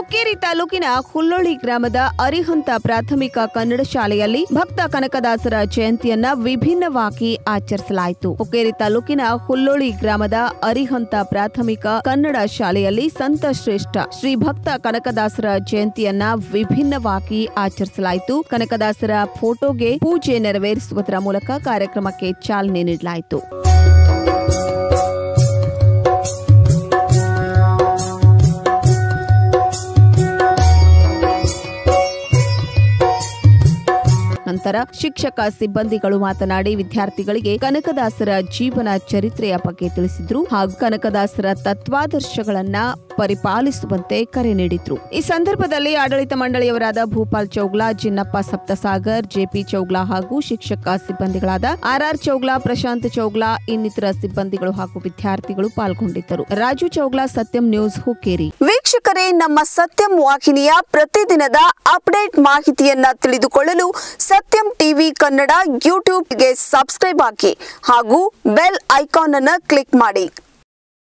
ಹುಕ್ಕೇರಿ ತಾಲೂಕಿನ ಹುಲ್ಲೊಳ್ಳಿ ಗ್ರಾಮದ ಅರಿಹಂತ ಪ್ರಾಥಮಿಕ ಕನ್ನಡ ಶಾಲೆಯಲ್ಲಿ ಭಕ್ತ ಕನಕದಾಸರ ಜಯಂತಿಯನ್ನ ವಿಭಿನ್ನವಾಗಿ ಆಚರಿಸಲಾಯಿತು ಹುಕ್ಕೇರಿ ತಾಲೂಕಿನ ಹುಲ್ಲೊಳ್ಳಿ ಗ್ರಾಮದ ಅರಿಹಂತ ಪ್ರಾಥಮಿಕ ಕನ್ನಡ ಶಾಲೆಯಲ್ಲಿ ಸಂತ ಶ್ರೇಷ್ಠ ಶ್ರೀ ಭಕ್ತ ಕನಕದಾಸರ ಜಯಂತಿಯನ್ನ ವಿಭಿನ್ನವಾಗಿ ಆಚರಿಸಲಾಯಿತು ಕನಕದಾಸರ ಫೋಟೋಗೆ ಪೂಜೆ ನೆರವೇರಿಸುವುದರ ಮೂಲಕ ಕಾರ್ಯಕ್ರಮಕ್ಕೆ ಚಾಲನೆ ನೀಡಲಾಯಿತು ನಂತರ ಶಿಕ್ಷಕ ಸಿಬ್ಬಂದಿಗಳು ಮಾತನಾಡಿ ವಿದ್ಯಾರ್ಥಿಗಳಿಗೆ ಕನಕದಾಸರ ಜೀವನ ಚರಿತ್ರೆಯ ಬಗ್ಗೆ ತಿಳಿಸಿದ್ರು ಹಾಗೂ ಕನಕದಾಸರ ತತ್ವಾದರ್ಶಗಳನ್ನ ಪರಿಪಾಲಿಸುವಂತೆ ಕರೆ ನೀಡಿದ್ರು ಈ ಸಂದರ್ಭದಲ್ಲಿ ಆಡಳಿತ ಮಂಡಳಿಯವರಾದ ಭೂಪಾಲ್ ಚೌಗ್ಲಾ ಜಿನ್ನಪ್ಪ ಸಪ್ತಸಾಗರ್ ಜೆಪಿ ಚೌಗ್ಲಾ ಹಾಗೂ ಶಿಕ್ಷಕ ಸಿಬ್ಬಂದಿಗಳಾದ ಆರ್ಆರ್ ಚೌಗ್ಲಾ ಪ್ರಶಾಂತ್ ಚೌಗ್ಲಾ ಇನ್ನಿತರ ಸಿಬ್ಬಂದಿಗಳು ಹಾಗೂ ವಿದ್ಯಾರ್ಥಿಗಳು ಪಾಲ್ಗೊಂಡಿದ್ದರು ರಾಜು ಚೌಗ್ಲಾ ಸತ್ಯಂ ನ್ಯೂಸ್ ಹುಕ್ಕೇರಿ ವೀಕ್ಷಕರೇ ನಮ್ಮ ಸತ್ಯಂ ವಾಹಿನಿಯ ಪ್ರತಿದಿನದ ಅಪ್ಡೇಟ್ ಮಾಹಿತಿಯನ್ನ ತಿಳಿದುಕೊಳ್ಳಲು ಸತ್ಯಂ ಟಿವಿ ಕನ್ನಡ ಯೂಟ್ಯೂಬ್ಗೆ ಸಬ್ಸ್ಕ್ರೈಬ್ ಆಗಿ ಹಾಗೂ ಬೆಲ್ ಐಕಾನ್ ಅನ್ನು ಕ್ಲಿಕ್ ಮಾಡಿ